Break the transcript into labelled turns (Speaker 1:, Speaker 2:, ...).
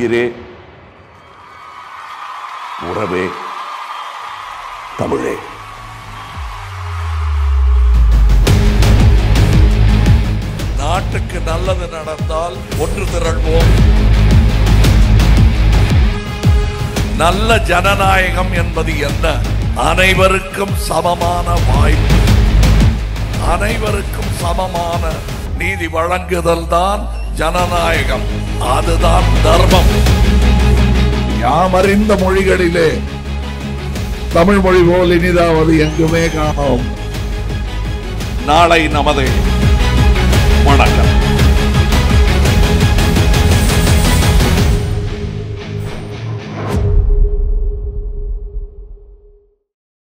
Speaker 1: உயிரே உறவே தமிழே
Speaker 2: நாட்டுக்கு நல்லது நடந்தால் ஒன்று திரள்வோம் நல்ல ஜனநாயகம் என்பது என்ன அனைவருக்கும் சமமான வாய்ப்பு அனைவருக்கும் சமமான நீதி வழங்குதல் தான் ஜனநாயகம் அதுதான் தர்மம் யாமறிந்த மொழிகளிலே தமிழ் மொழி போல் இனிதாவது எங்குமே காணோம் நாளை நமது வணக்கம்